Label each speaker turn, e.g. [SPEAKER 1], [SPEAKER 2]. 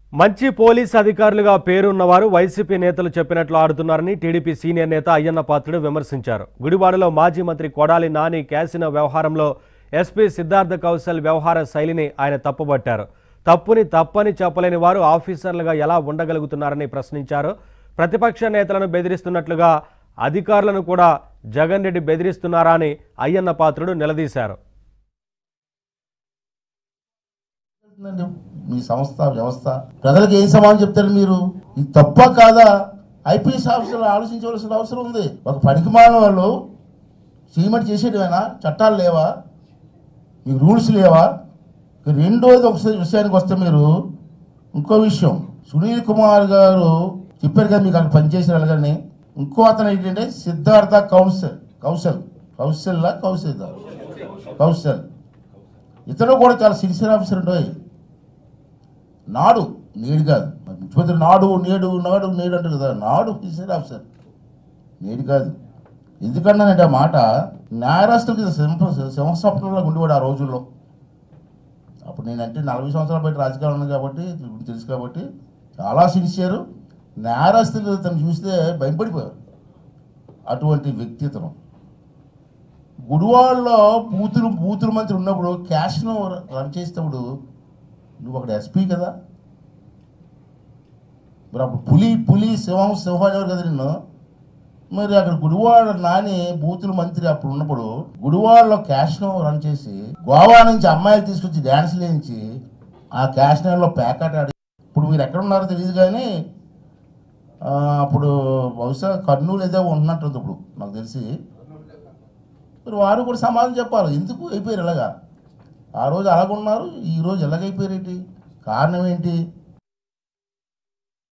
[SPEAKER 1] మంచి పోలీస్ అధికారులుగా పేరున్నవారు వైసీపీ నేతలు చెప్పినట్లు ఆడుతున్నారని టీడీపీ సీనియర్ నేత అయ్యన్న పాత్రుడు విమర్శించారు గుడివాడలో మాజీ మంత్రి కొడాలి నాని క్యాసినో వ్యవహారంలో ఎస్పీ సిద్ధార్థ కౌశల్ వ్యవహార శైలిని ఆయన తప్పుబట్టారు తప్పుని తప్పని చెప్పలేని వారు ఆఫీసర్లుగా ఎలా ఉండగలుగుతున్నారని ప్రశ్నించారు ప్రతిపక్ష నేతలను బెదిరిస్తున్నట్లుగా అధికారులను కూడా జగన్ రెడ్డి బెదిరిస్తున్నారా అని అయ్యన్న పాత్రుడు నిలదీశారు
[SPEAKER 2] ఉందండి మీ సంస్థ వ్యవస్థ ప్రజలకు ఏం సమాధానం చెప్తారు మీరు ఇది తప్ప కాదా ఐపీఎస్ ఆఫీసర్లు ఆలోచించవలసిన అవసరం ఉంది ఒక పనికి మాలిన వాళ్ళు చేయమని చేసేటివేనా చట్టాలు లేవా మీకు రూల్స్ లేవా ఇక రెండోది ఒకసారి విషయానికి వస్తే మీరు ఇంకో విషయం సునీల్ కుమార్ గారు చెప్పారు కదా మీకు అక్కడ పనిచేసిన వాళ్ళని ఇంకో అతను ఏంటంటే సిద్ధార్థ కౌశల్ కౌశల్ కౌశల్లా కౌశల్ కౌశల్ ఇతను కూడా చాలా సిన్సియర్ ఆఫీసర్ ఉండవు నాడు నేడు కాదు మరి ముఖ్యమంత్రి నాడు నేడు నాడు నేడు అంటారు కదా నాడు సిన్సియర్ ఆఫీసర్ నేడు కాదు ఎందుకన్నానంటే ఆ మాట న్యాయరాష్ట్రకి సింహస్వప్నంలో ఉండేవాడు ఆ రోజుల్లో అప్పుడు నేనంటే నలభై సంవత్సరాల బయట రాజకీయాలు ఉన్నాను కాబట్టి తెలుసు కాబట్టి చాలా సిన్సియర్ న్యాయరాస్తులు తను చూస్తే భయపడిపోయారు అటువంటి వ్యక్తిత్వం గుడివాడలో బూతులు బూతుల మంత్రి ఉన్నప్పుడు క్యాష్ను రన్ చేసేటప్పుడు నువ్వు అక్కడ ఎస్పీ కదా మరి అప్పుడు పులి పులి సింహం సింహం ఎవరు కదా నిన్ను మరి అక్కడ గుడివాడ నాని బూతుల మంత్రి అప్పుడు ఉన్నప్పుడు గుడివాడలో క్యాష్ను రన్ చేసి గోవా నుంచి అమ్మాయిలు తీసుకొచ్చి డ్యాన్స్ లేయించి ఆ క్యాష్నర్లో ప్యాకెట్ ఆడి ఇప్పుడు మీరు ఎక్కడ ఉన్నారో తెలియదు కానీ ఆ, అప్పుడు బహుశా కర్నూలు ఏదో ఉంటున్నట్టుంది ఇప్పుడు నాకు తెలిసి మరి వారు కూడా సమాధానం చెప్పాలి ఎందుకు అయిపోయారు ఇలాగా ఆ రోజు అలాగున్నారు ఈ రోజు ఎలాగైపోయారు ఏంటి కారణం ఏంటి